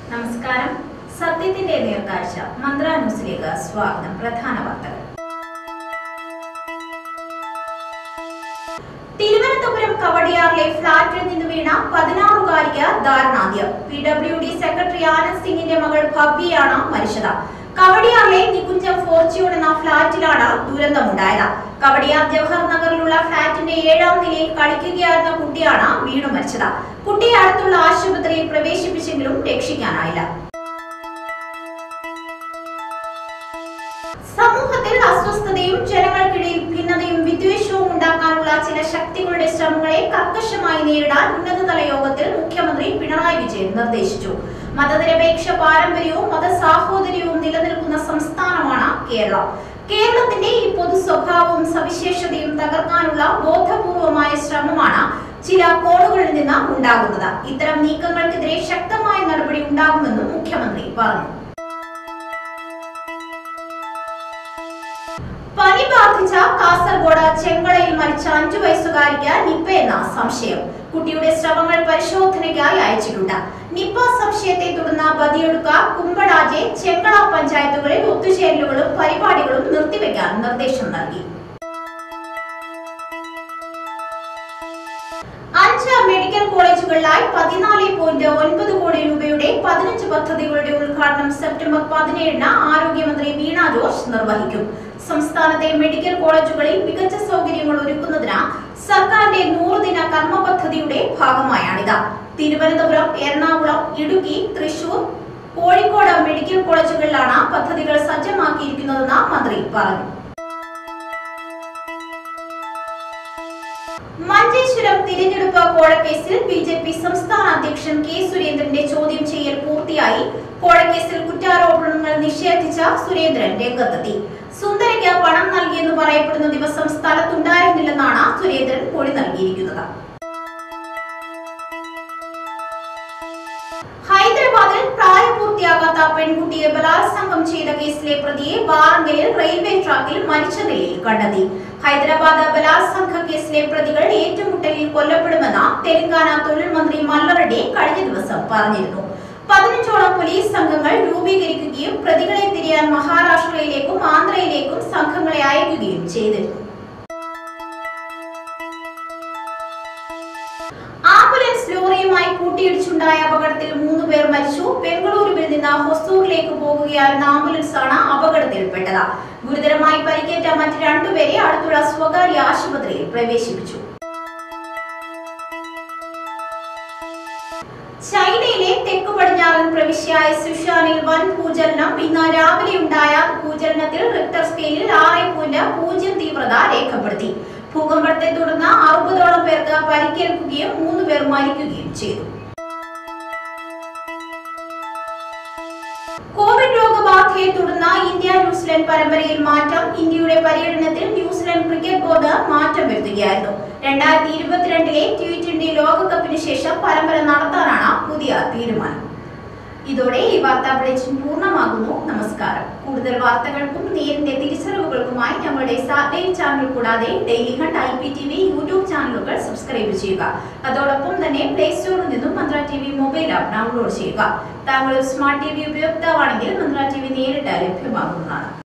നമസ്കാരം സത്യത്തിന്റെ നേർക്കാഴ്ച മന്ത്ര ന്യൂസിലേക്ക് സ്വാഗതം പ്രധാന വാർത്തകൾ തിരുവനന്തപുരം കവടിയാറിലെ ഫ്ളാറ്റിൽ നിന്ന് വീണ പതിനാറുകാരിക്ക് ദാരുണാന്ത്യം P W D secretary Anand സിംഗിന്റെ മകൾ ഭവ്യയാണ് മരിച്ചത് കവടിയാറിലെ നികുഞ്ചം ഫോർച്യൂൺ എന്ന ഫ്ളാറ്റിലാണ് ദുരന്തമുണ്ടായത് കവടിയാർ ജവഹർ നഗറിലുള്ള ഫ്ളാറ്റിന്റെ ഏഴാം നിലയിൽ കളിക്കുകയായിരുന്ന കുട്ടിയാണ് വീണു മരിച്ചത് കുട്ടിയെ അടുത്തുള്ള ആശുപത്രിയിൽ പ്രവേശിപ്പിച്ചെങ്കിലും രക്ഷിക്കാനായില്ല സമൂഹത്തിൽ അസ്വസ്ഥതയും ജനങ്ങൾക്കിടയിൽ ഭിന്നതയും വിദ്വേഷവും ഉണ്ടാക്കാനുള്ള ചില ശക്തികളുടെ ശ്രമങ്ങളെ കർക്കശമായി നേരിടാൻ ഉന്നതതല യോഗത്തിൽ മുഖ്യമന്ത്രി പിണറായി വിജയൻ നിർദ്ദേശിച്ചു മതനിരപേക്ഷ പാരമ്പര്യവും മതസാഹോദര്യവും നിലനിൽക്കുന്ന സംസ്ഥാനമാണ് കേരളം കേരളത്തിന്റെ ഈ പൊതു സ്വഭാവവും സവിശേഷതയും തകർക്കാനുള്ള ബോധപൂർവമായ ശ്രമമാണ് ചില കോണുകളിൽ നിന്ന് ഉണ്ടാകുന്നത് ഇത്തരം നീക്കങ്ങൾക്കെതിരെ ശക്തമായ നടപടി ഉണ്ടാകുമെന്നും മുഖ്യമന്ത്രി പറഞ്ഞു പനി ബാധിച്ച കാസർഗോഡ് ചെങ്കളയിൽ മരിച്ച അഞ്ചു വയസ്സുകാരിക്ക് നിപ്പ എന്ന സംശയം കുട്ടിയുടെ സ്രവങ്ങൾ പരിശോധനയ്ക്കായി അയച്ചിട്ടുണ്ട് നിപ്പ സംശയത്തെ തുടർന്ന് ബദിയെടുക്ക കുമ്പടാജെ ചെങ്കള പഞ്ചായത്തുകളിൽ ഒത്തുചേരലുകളും പരിപാടികളും നിർത്തിവെക്കാൻ നിർദ്ദേശം നൽകി അഞ്ച് മെഡിക്കൽ കോളേജുകളിലായി പതിനാല് പോയിന്റ് ഒൻപത് കോടി രൂപയുടെ പതിനഞ്ച് പദ്ധതികളുടെ ഉദ്ഘാടനം സെപ്റ്റംബർ പതിനേഴിന് ആരോഗ്യമന്ത്രി വീണ ജോർജ് നിർവഹിക്കും സംസ്ഥാനത്തെ മെഡിക്കൽ കോളേജുകളിൽ മികച്ച സൗകര്യങ്ങൾ ഒരുക്കുന്നതിന് സർക്കാരിന്റെ നൂറുദിന കർമ്മ പദ്ധതിയുടെ ഭാഗമായാണിത് തിരുവനന്തപുരം എറണാകുളം ഇടുക്കി തൃശൂർ കോഴിക്കോട് മെഡിക്കൽ കോളേജുകളിലാണ് പദ്ധതികൾ സജ്ജമാക്കിയിരിക്കുന്നതെന്ന് മന്ത്രി പറഞ്ഞു മഞ്ചേശ്വരം തിരഞ്ഞെടുപ്പ് കോഴക്കേസിൽ ബി ജെ പി സംസ്ഥാന അധ്യക്ഷൻ കെ സുരേന്ദ്രന്റെ ചോദ്യം ചെയ്യൽ പൂർത്തിയായി കോഴക്കേസിൽ കുറ്റാരോപണങ്ങൾ നിഷേധിച്ച സുരേന്ദ്രൻ രംഗത്തെത്തി സുന്ദരയ്ക്ക് പണം നൽകിയെന്ന് പറയപ്പെടുന്ന ദിവസം സ്ഥലത്തുണ്ടായിരുന്നില്ലെന്നാണ് സുരേന്ദ്രൻ മൊഴി നൽകിയിരിക്കുന്നത് ഹൈദരാബാദിൽ പ്രായപൂർത്തിയാകാത്ത പെൺകുട്ടിയെ ബലാത്സംഗം ചെയ്ത കേസിലെ പ്രതിയെ വാറങ്കലിൽ റെയിൽവേ ട്രാക്കിൽ മരിച്ച നിലയിൽ കണ്ടെത്തി ഹൈദരാബാദ് ബലാത്സംഗ കേസിലെ പ്രതികൾ ഏറ്റുമുട്ടലിൽ കൊല്ലപ്പെടുമെന്ന് തെലങ്കാന തൊഴിൽ മന്ത്രി മല്ലറെഡ്ഡി കഴിഞ്ഞ ദിവസം പറഞ്ഞിരുന്നു പതിനഞ്ചോളം പോലീസ് സംഘങ്ങൾ രൂപീകരിക്കുകയും പ്രതികളെ തിരിയാൻ മഹാരാഷ്ട്രയിലേക്കും ആന്ധ്രയിലേക്കും സംഘങ്ങളെ അയക്കുകയും ചെയ്തിരുന്നു ആംബുലൻസ് ലോറിയുമായി കൂട്ടിയിടിച്ചുണ്ടായ അപകടത്തിൽ മൂന്ന് പേർ മരിച്ചു ബംഗളൂരുവിൽ നിന്ന് ഹൊസൂറിലേക്ക് പോകുകയായിരുന്ന ആംബുലൻസ് ആണ് അപകടത്തിൽപ്പെട്ടത് ഗുരുതരമായി പരിക്കേറ്റ മറ്റ് രണ്ടുപേരെ അടുത്തുള്ള സ്വകാര്യ ആശുപത്രിയിൽ പ്രവേശിപ്പിച്ചു ചൈനയിലെ തെക്കു പടിഞ്ഞാറൻ പ്രവിശ്യയായ സുഷാനിൽ വൻ ഭൂചലനം ഇന്ന് രാവിലെ ഉണ്ടായ ഭൂചലനത്തിൽ റിക്ടർ സ്കെയിലിൽ ആറ് പോയിന്റ് പൂജ്യം തീവ്രത രേഖപ്പെടുത്തി ഭൂകമ്പത്തെ തുടർന്ന് അറുപതോളം പേർക്ക് പരിക്കേൽക്കുകയും മൂന്ന് പേർ മരിക്കുകയും ചെയ്തു കോവിഡ് രോഗബാധയെ തുടർന്ന് ഇന്ത്യ ന്യൂസിലൻഡ് പരമ്പരയിൽ മാറ്റം ഇന്ത്യയുടെ പര്യടനത്തിൽ ന്യൂസിലൻഡ് ക്രിക്കറ്റ് ബോർഡ് മാറ്റം വരുത്തുകയായിരുന്നു രണ്ടായിരത്തി ഇരുപത്തിരണ്ടിലെ ടി ട്വന്റി ലോകകപ്പിന് ശേഷം പരമ്പര നടത്താനാണ് പുതിയ തീരുമാനം ഇതോടെ ഈ വാർത്താ ബുള്ളറ്റിൻ പൂർണ്ണമാകുന്നു നമസ്കാരം കൂടുതൽ വാർത്തകൾക്കും നേരിന്റെ തിരിച്ചറിവുകൾക്കുമായി ഞങ്ങളുടെ സാറ്റലൈറ്റ് ചാനൽ കൂടാതെ daily hunt I P T V YouTube ചാനലുകൾ സബ്സ്ക്രൈബ് ചെയ്യുക അതോടൊപ്പം തന്നെ പ്ലേ സ്റ്റോറിൽ നിന്നും Mantra T V mobile app download ചെയ്യുക താങ്കൾ ഒരു സ്മാർട്ട് ടി വി ഉപയോക്താവാണെങ്കിൽ മന്ത്ര ടി വി നേരിട്ട് ലഭ്യമാകുന്നതാണ്